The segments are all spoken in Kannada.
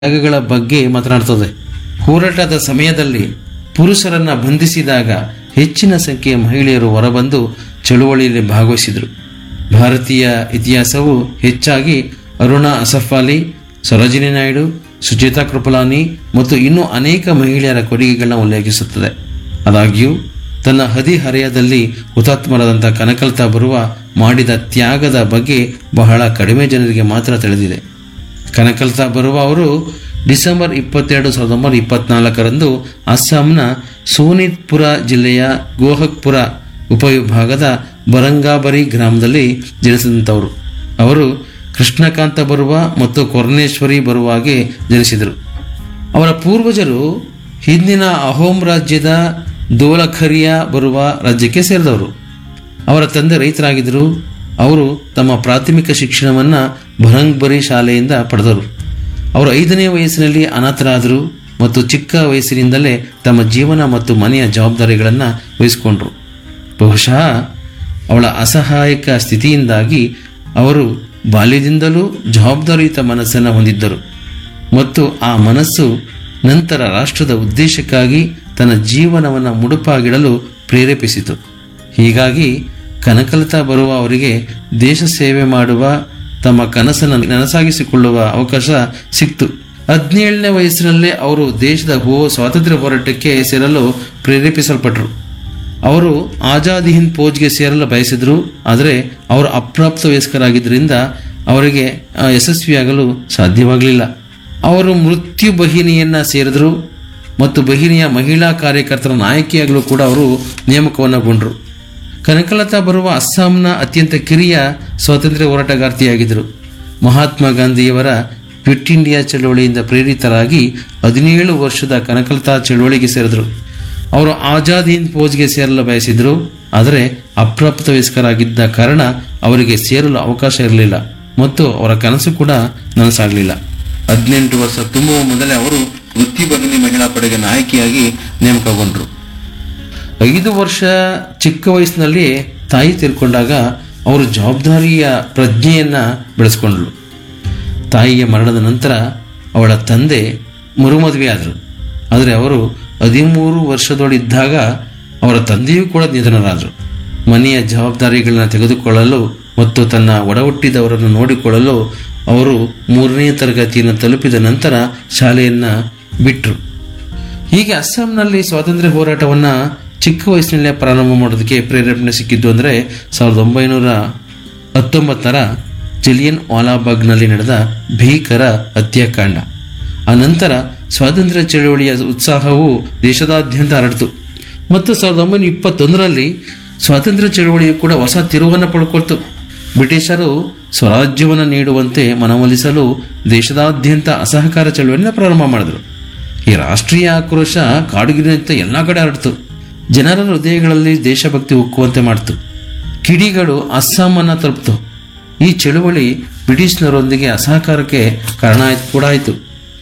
ಜಾಗಗಳ ಬಗ್ಗೆ ಮಾತನಾಡ್ತದೆ ಹೋರಾಟದ ಸಮಯದಲ್ಲಿ ಪುರುಷರನ್ನ ಬಂಧಿಸಿದಾಗ ಹೆಚ್ಚಿನ ಸಂಖ್ಯೆಯ ಮಹಿಳೆಯರು ಹೊರಬಂದು ಚಳುವಳಿಯಲ್ಲಿ ಭಾಗವಹಿಸಿದರು ಭಾರತೀಯ ಇತಿಹಾಸವು ಹೆಚ್ಚಾಗಿ ಅರುಣಾ ಅಸಫ್ ಅಲಿ ಸರೋಜಿನಿ ನಾಯ್ಡು ಸುಚೇತಾ ಕೃಪಲಾನಿ ಮತ್ತು ಇನ್ನೂ ಅನೇಕ ಮಹಿಳೆಯರ ಕೊಡುಗೆಗಳನ್ನ ಉಲ್ಲೇಖಿಸುತ್ತದೆ ಆದಾಗ್ಯೂ ತನ್ನ ಹದಿಹರೆಯದಲ್ಲಿ ಹುತಾತ್ಮರಾದಂಥ ಕನಕಲ್ತಾ ಬರುವ ಮಾಡಿದ ತ್ಯಾಗದ ಬಗ್ಗೆ ಬಹಳ ಕಡಿಮೆ ಜನರಿಗೆ ಮಾತ್ರ ತಿಳಿದಿದೆ ಕನಕಲ್ತಾ ಬರುವ ಅವರು ಡಿಸೆಂಬರ್ ಇಪ್ಪತ್ತೆರಡು ಸಾವಿರದ ಒಂಬೈನೂರ ಇಪ್ಪತ್ನಾಲ್ಕರಂದು ಅಸ್ಸಾಂನ ಸೋನಿತ್ಪುರ ಜಿಲ್ಲೆಯ ಗೋಹಕ್ಪುರ ಉಪವಿಭಾಗದ ಬರಂಗಾಬರಿ ಗ್ರಾಮದಲ್ಲಿ ಜನಿಸಿದಂಥವರು ಅವರು ಕೃಷ್ಣಕಾಂತ ಬರುವ ಮತ್ತು ಕೊರ್ನೇಶ್ವರಿ ಬರುವಾಗೆ ಜನಿಸಿದರು ಅವರ ಪೂರ್ವಜರು ಹಿಂದಿನ ಅಹೋಂ ರಾಜ್ಯದ ದೋಲಖರಿಯಾ ಬರುವ ರಾಜ್ಯಕ್ಕೆ ಸೇರಿದವರು ಅವರ ತಂದೆ ರೈತರಾಗಿದ್ದರು ಅವರು ತಮ್ಮ ಪ್ರಾಥಮಿಕ ಶಿಕ್ಷಣವನ್ನು ಭರಂಗ್ಬರಿ ಶಾಲೆಯಿಂದ ಪಡೆದರು ಅವರು ಐದನೇ ವಯಸ್ಸಿನಲ್ಲಿ ಅನಾಥರಾದರು ಮತ್ತು ಚಿಕ್ಕ ವಯಸ್ಸಿನಿಂದಲೇ ತಮ್ಮ ಜೀವನ ಮತ್ತು ಮನೆಯ ಜವಾಬ್ದಾರಿಗಳನ್ನು ವಹಿಸಿಕೊಂಡರು ಬಹುಶಃ ಅವಳ ಅಸಹಾಯಕ ಸ್ಥಿತಿಯಿಂದಾಗಿ ಅವರು ಬಾಲ್ಯದಿಂದಲೂ ಜವಾಬ್ದಾರಿಯುತ ಮನಸ್ಸನ್ನು ಹೊಂದಿದ್ದರು ಮತ್ತು ಆ ಮನಸ್ಸು ನಂತರ ರಾಷ್ಟ್ರದ ಉದ್ದೇಶಕ್ಕಾಗಿ ತನ್ನ ಜೀವನವನ್ನು ಮುಡುಪಾಗಿಡಲು ಪ್ರೇರೇಪಿಸಿತು ಹೀಗಾಗಿ ಕನಕಲತಾ ಬರುವ ಅವರಿಗೆ ದೇಶ ಸೇವೆ ಮಾಡುವ ತಮ್ಮ ಕನಸನ್ನು ನನಸಾಗಿಸಿಕೊಳ್ಳುವ ಅವಕಾಶ ಸಿಕ್ತು ಹದಿನೇಳನೇ ವಯಸ್ಸಿನಲ್ಲೇ ಅವರು ದೇಶದ ಹೋ ಸ್ವಾತಂತ್ರ್ಯ ಹೋರಾಟಕ್ಕೆ ಸೇರಲು ಪ್ರೇರೇಪಿಸಲ್ಪಟ್ಟರು ಅವರು ಆಜಾದ್ ಹಿಂದ್ ಫೌಜ್ಗೆ ಸೇರಲು ಬಯಸಿದ್ರು ಆದರೆ ಅವರು ಅಪ್ರಾಪ್ತ ವಯಸ್ಕರಾಗಿದ್ದರಿಂದ ಅವರಿಗೆ ಆ, ಯಶಸ್ವಿಯಾಗಲು ಸಾಧ್ಯವಾಗಲಿಲ್ಲ ಅವರು ಮೃತ್ಯು ಬಹಿನಿಯನ್ನ ಸೇರಿದರು ಮತ್ತು ಬಹಿನಿಯ ಮಹಿಳಾ ಕಾರ್ಯಕರ್ತರ ನಾಯಕಿಯಾಗಲು ಕೂಡ ಅವರು ನೇಮಕವನ್ನಗೊಂಡರು ಕನಕಲತಾ ಬರುವ ಅಸ್ಸಾಂನ ಅತ್ಯಂತ ಕಿರಿಯ ಸ್ವಾತಂತ್ರ್ಯ ಹೋರಾಟಗಾರ್ತಿಯಾಗಿದ್ದರು ಮಹಾತ್ಮ ಗಾಂಧಿಯವರ ಕ್ವಿಟ್ ಇಂಡಿಯಾ ಚಳವಳಿಯಿಂದ ಪ್ರೇರಿತರಾಗಿ ಹದಿನೇಳು ವರ್ಷದ ಕನಕಲತಾ ಚಳವಳಿಗೆ ಸೇರಿದರು ಅವರು ಆಜಾದ್ ಹಿಂದ್ ಫೌಜ್ಗೆ ಸೇರಲು ಬಯಸಿದ್ರು ಆದರೆ ಅಪ್ರಾಪ್ತ ವಯಸ್ಕರಾಗಿದ್ದ ಕಾರಣ ಅವರಿಗೆ ಸೇರಲು ಅವಕಾಶ ಇರಲಿಲ್ಲ ಮತ್ತು ಅವರ ಕನಸು ಕೂಡ ನನಸಾಗಲಿಲ್ಲ ಹದಿನೆಂಟು ವರ್ಷ ತುಂಬುವ ಮೊದಲೇ ಅವರು ವೃತ್ತಿಬದಲಿ ಮಹಿಳಾ ಪಡೆಗೆ ನಾಯಕಿಯಾಗಿ ನೇಮಕಗೊಂಡರು ಐದು ವರ್ಷ ಚಿಕ್ಕ ವಯಸ್ಸಿನಲ್ಲಿ ತಾಯಿ ತೀರ್ಕೊಂಡಾಗ ಅವರು ಜವಾಬ್ದಾರಿಯ ಪ್ರಜ್ಞೆಯನ್ನ ಬೆಳೆಸ್ಕೊಂಡ್ರು ತಾಯಿಯ ಮರಣದ ನಂತರ ಅವಳ ತಂದೆ ಮರುಮದುವೆಯಾದರು ಆದರೆ ಅವರು ಹದಿಮೂರು ವರ್ಷದೊಳಿದ್ದಾಗ ಅವರ ತಂದೆಯೂ ಕೂಡ ನಿಧನರಾದರು ಮನೆಯ ಜವಾಬ್ದಾರಿಗಳನ್ನ ತೆಗೆದುಕೊಳ್ಳಲು ಮತ್ತು ತನ್ನ ಒಡಹುಟ್ಟಿದವರನ್ನು ನೋಡಿಕೊಳ್ಳಲು ಅವರು ಮೂರನೇ ತರಗತಿಯನ್ನು ತಲುಪಿದ ನಂತರ ಶಾಲೆಯನ್ನು ಬಿಟ್ಟರು ಹೀಗೆ ಅಸ್ಸಾಂನಲ್ಲಿ ಸ್ವಾತಂತ್ರ್ಯ ಹೋರಾಟವನ್ನ ಚಿಕ್ಕ ವಯಸ್ಸಿನಲ್ಲೇ ಪ್ರಾರಂಭ ಮಾಡೋದಕ್ಕೆ ಪ್ರೇರೇಪಣೆ ಸಿಕ್ಕಿದ್ದು ಅಂದರೆ ಸಾವಿರದ ಒಂಬೈನೂರ ಹತ್ತೊಂಬತ್ತರ ಜಲಿಯನ್ ವಾಲಾಬಾಗ್ನಲ್ಲಿ ನಡೆದ ಭೀಕರ ಹತ್ಯಾಕಾಂಡ ಆ ನಂತರ ಸ್ವಾತಂತ್ರ್ಯ ಚಳವಳಿಯ ಉತ್ಸಾಹವು ದೇಶದಾದ್ಯಂತ ಹರಡಿತು ಮತ್ತು ಸಾವಿರದ ಒಂಬೈನೂರ ಇಪ್ಪತ್ತೊಂದರಲ್ಲಿ ಸ್ವಾತಂತ್ರ್ಯ ಚಳವಳಿಯು ಕೂಡ ಹೊಸ ತಿರುವನ್ನು ಪಡ್ಕೊಳ್ತು ಬ್ರಿಟಿಷರು ಸ್ವರಾಜ್ಯವನ್ನು ನೀಡುವಂತೆ ಮನವೊಲಿಸಲು ದೇಶದಾದ್ಯಂತ ಅಸಹಕಾರ ಚಳವಳಿಯನ್ನು ಪ್ರಾರಂಭ ಮಾಡಿದರು ಈ ರಾಷ್ಟ್ರೀಯ ಆಕ್ರೋಶ ಕಾಡುಗಿರಿನಂತೆ ಎಲ್ಲ ಕಡೆ ಹರಡಿತು ಜನರ ಹೃದಯಗಳಲ್ಲಿ ದೇಶಭಕ್ತಿ ಉಕ್ಕುವಂತೆ ಮಾಡಿತು ಕಿಡಿಗಳು ಅಸ್ಸಾಮನ್ನು ತಲುಪಿತು ಈ ಚಳುವಳಿ ಬ್ರಿಟಿಷ್ನರೊಂದಿಗೆ ಅಸಹಕಾರಕ್ಕೆ ಕಾರಣ ಆಯ್ತು ಕೂಡ ಆಯಿತು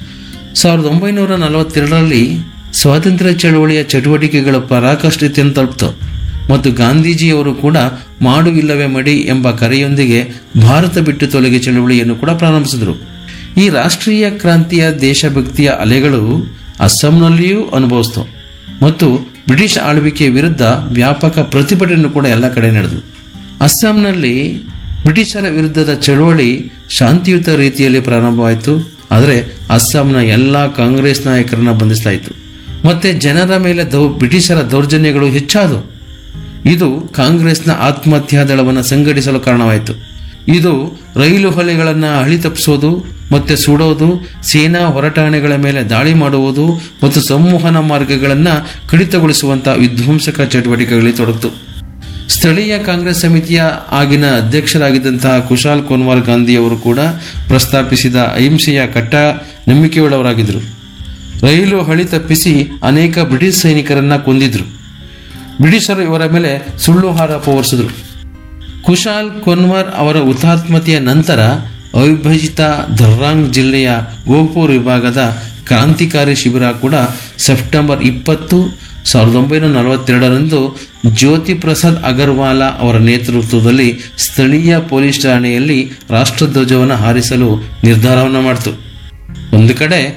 ಸಾವಿರದ ಒಂಬೈನೂರ ನಲವತ್ತೆರಡರಲ್ಲಿ ಸ್ವಾತಂತ್ರ್ಯ ಚಳವಳಿಯ ಚಟುವಟಿಕೆಗಳ ಪರಾಕಾಷ್ಠತೆಯನ್ನು ತಲುಪಿತು ಮತ್ತು ಗಾಂಧೀಜಿಯವರು ಕೂಡ ಮಾಡು ಇಲ್ಲವೇ ಮಡಿ ಎಂಬ ಕರೆಯೊಂದಿಗೆ ಭಾರತ ಬಿಟ್ಟು ತೊಲಗಿ ಚಳವಳಿಯನ್ನು ಕೂಡ ಪ್ರಾರಂಭಿಸಿದರು ಈ ರಾಷ್ಟ್ರೀಯ ಕ್ರಾಂತಿಯ ದೇಶಭಕ್ತಿಯ ಅಲೆಗಳು ಅಸ್ಸಾಂನಲ್ಲಿಯೂ ಅನುಭವಿಸಿತು ಮತ್ತು ಬ್ರಿಟಿಷ್ ಆಳ್ವಿಕೆಯ ವಿರುದ್ಧ ವ್ಯಾಪಕ ಪ್ರತಿಭಟನೆ ಕೂಡ ಎಲ್ಲ ಕಡೆ ನಡೆದು ಅಸ್ಸಾಂನಲ್ಲಿ ಬ್ರಿಟಿಷರ ವಿರುದ್ಧದ ಚಳವಳಿ ಶಾಂತಿಯುತ ರೀತಿಯಲ್ಲಿ ಪ್ರಾರಂಭವಾಯಿತು ಆದರೆ ಅಸ್ಸಾಂನ ಎಲ್ಲ ಕಾಂಗ್ರೆಸ್ ನಾಯಕರನ್ನ ಬಂಧಿಸಲಾಯಿತು ಮತ್ತೆ ಜನರ ಮೇಲೆ ದೌ ಬ್ರಿಟಿಷರ ದೌರ್ಜನ್ಯಗಳು ಹೆಚ್ಚಾದವು ಇದು ಕಾಂಗ್ರೆಸ್ನ ಆತ್ಮಹತ್ಯಾ ದಳವನ್ನು ಸಂಘಟಿಸಲು ಕಾರಣವಾಯಿತು ಇದು ರೈಲು ಹೊಲೆಗಳನ್ನು ಹಳಿ ತಪ್ಪಿಸೋದು ಮತ್ತೆ ಸುಡೋದು ಸೇನಾ ಹೊರಟಾಣೆಗಳ ಮೇಲೆ ದಾಳಿ ಮಾಡುವುದು ಮತ್ತು ಸಂವಹನ ಮಾರ್ಗಗಳನ್ನು ಕಡಿತಗೊಳಿಸುವಂತಹ ವಿಧ್ವಂಸಕ ಚಟುವಟಿಕೆಗಳಲ್ಲಿ ತೊಡಗಿತು ಸ್ಥಳೀಯ ಕಾಂಗ್ರೆಸ್ ಸಮಿತಿಯ ಆಗಿನ ಅಧ್ಯಕ್ಷರಾಗಿದ್ದಂತಹ ಕುಶಾಲ್ ಕೋನ್ವಾರ್ ಗಾಂಧಿಯವರು ಕೂಡ ಪ್ರಸ್ತಾಪಿಸಿದ ಅಹಿಂಸೆಯ ಕಟ್ಟ ನಂಬಿಕೆಯುಳ್ಳವರಾಗಿದ್ದರು ರೈಲು ಹಳಿ ತಪ್ಪಿಸಿ ಅನೇಕ ಬ್ರಿಟಿಷ್ ಸೈನಿಕರನ್ನ ಕೊಂದಿದ್ರು ಬ್ರಿಟಿಷರು ಇವರ ಮೇಲೆ ಸುಳ್ಳು ಆರೋಪ ಹೊರಿಸಿದ್ರು ಕುಶಾಲ್ ಕೊನ್ವರ್ ಅವರ ಹುತಾತ್ಮತೆಯ ನಂತರ ಅವಿಭಜಿತ ದರ್ರಾಂಗ್ ಜಿಲ್ಲೆಯ ಗೋಪುರ್ ವಿಭಾಗದ ಕ್ರಾಂತಿಕಾರಿ ಶಿಬಿರ ಕೂಡ ಸೆಪ್ಟೆಂಬರ್ ಇಪ್ಪತ್ತು ಸಾವಿರದ ಒಂಬೈನೂರ ನಲವತ್ತೆರಡರಂದು ಜ್ಯೋತಿ ಪ್ರಸಾದ್ ಅಗರ್ವಾಲ ಅವರ ನೇತೃತ್ವದಲ್ಲಿ ಸ್ಥಳೀಯ ಪೊಲೀಸ್ ಠಾಣೆಯಲ್ಲಿ ರಾಷ್ಟ್ರಧ್ವಜವನ್ನು ಹಾರಿಸಲು ನಿರ್ಧಾರವನ್ನು ಮಾಡಿತು ಒಂದು ಕಡೆ